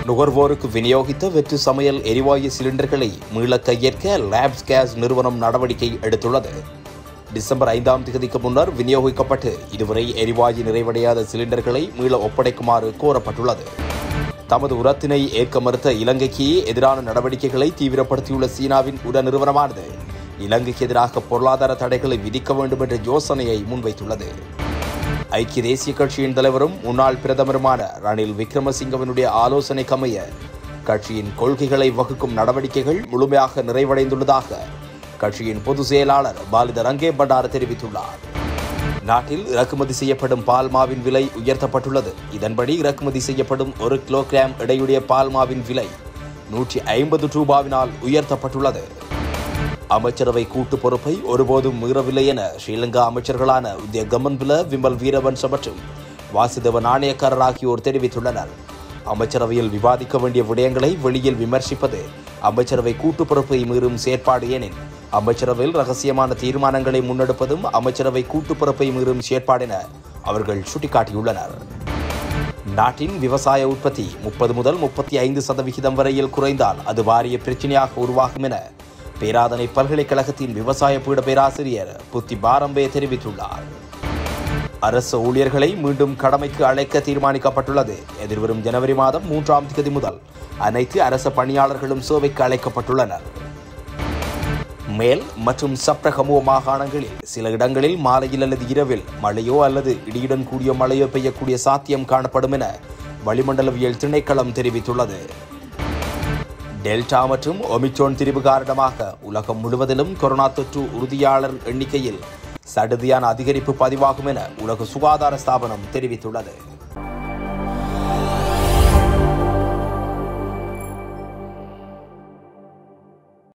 நுகர்வோருக்கு விநியோகித்த வெற்று சமையல் எரிவாயு சிலிண்டர்களை மீள கையேற்க லேப்ஸ் கேஸ் நிறுவனம் நடவடிக்கை எடுத்துள்ளது டிசம்பர் ஐந்தாம் தேதிக்கு முன்னர் விநியோகிக்கப்பட்டு இதுவரை எரிவாயு நிறைவடையாத சிலிண்டர்களை மீள ஒப்படைக்குமாறு கோரப்பட்டுள்ளது தமது உரத்தினை ஏற்க மறுத்த இலங்கைக்கு எதிரான நடவடிக்கைகளை தீவிரப்படுத்தியுள்ள சீனாவின் உர நிறுவனமானது இலங்கைக்கு எதிராக பொருளாதார தடைகளை விதிக்க வேண்டும் என்ற யோசனையை முன்வைத்துள்ளது ஐக்கிய தேசிய கட்சியின் தலைவரும் முன்னாள் பிரதமருமான ரணில் விக்ரமசிங்கவனுடைய ஆலோசனைக்கமைய கட்சியின் கொள்கைகளை வகுக்கும் நடவடிக்கைகள் முழுமையாக நிறைவடைந்துள்ளதாக கட்சியின் பொதுச் செயலாளர் பாலித ரங்கே பண்டார தெரிவித்துள்ளார் நாட்டில் இறக்குமதி செய்யப்படும் பால்மாவின் விலை உயர்த்தப்பட்டுள்ளது இதன்படி இறக்குமதி செய்யப்படும் ஒரு கிலோகிராம் எடையுடைய பால்மாவின் விலை நூற்றி ஐம்பது ரூபாவினால் உயர்த்தப்பட்டுள்ளது அமைச்சரவை கூட்டு பொறுப்பை ஒருபோதும் மீறவில்லை என ஸ்ரீலங்கா அமைச்சர்களான உதய கமன்பில விமல் வீரவன்ச மற்றும் வாசுதேவ நாணயக்காரர் ஆகியோர் தெரிவித்துள்ளனர் அமைச்சரவையில் விவாதிக்க வேண்டிய விடயங்களை வெளியில் விமர்சிப்பது அமைச்சரவை கூட்டு பொறுப்பை மீறும் செயற்பாடு எனின் அமைச்சரவையில் ரகசியமான தீர்மானங்களை முன்னெடுப்பதும் அமைச்சரவை கூட்டு பொறுப்பை மீறும் செயற்பாடு என அவர்கள் சுட்டிக்காட்டியுள்ளனர் நாட்டின் விவசாய உற்பத்தி முப்பது முதல் முப்பத்தி ஐந்து சதவிகிதம் வரையில் குறைந்தால் அது வாரிய பிரச்சனையாக உருவாகும் என பேராதனை பல்கலைக்கழகத்தின் விவசாய பீட பேராசிரியர் புத்தி பாரம்பே தெரிவித்துள்ளார் அரசு ஊழியர்களை மீண்டும் கடமைக்கு அழைக்க தீர்மானிக்கப்பட்டுள்ளது எதிர்வரும் ஜனவரி மாதம் மூன்றாம் தேதி முதல் அனைத்து அரச பணியாளர்களும் சேவைக்கு அழைக்கப்பட்டுள்ளனர் மேல் மற்றும் சப்ரகமுவ மாகாணங்களில் சில இடங்களில் மாலையில் அல்லது இரவில் மழையோ அல்லது இடியுடன் கூடிய மழையோ பெய்யக்கூடிய சாத்தியம் காணப்படும் என வளிமண்டலவியல் திணைக்களம் தெரிவித்துள்ளது டெல்டா மற்றும் ஒமிக்ரோன் திரிவு காரணமாக உலகம் முழுவதிலும் கொரோனா தொற்று உறுதியாளர் எண்ணிக்கையில் சடுதியான அதிகரிப்பு பதிவாகும் என உலக சுகாதார ஸ்தாபனம் தெரிவித்துள்ளது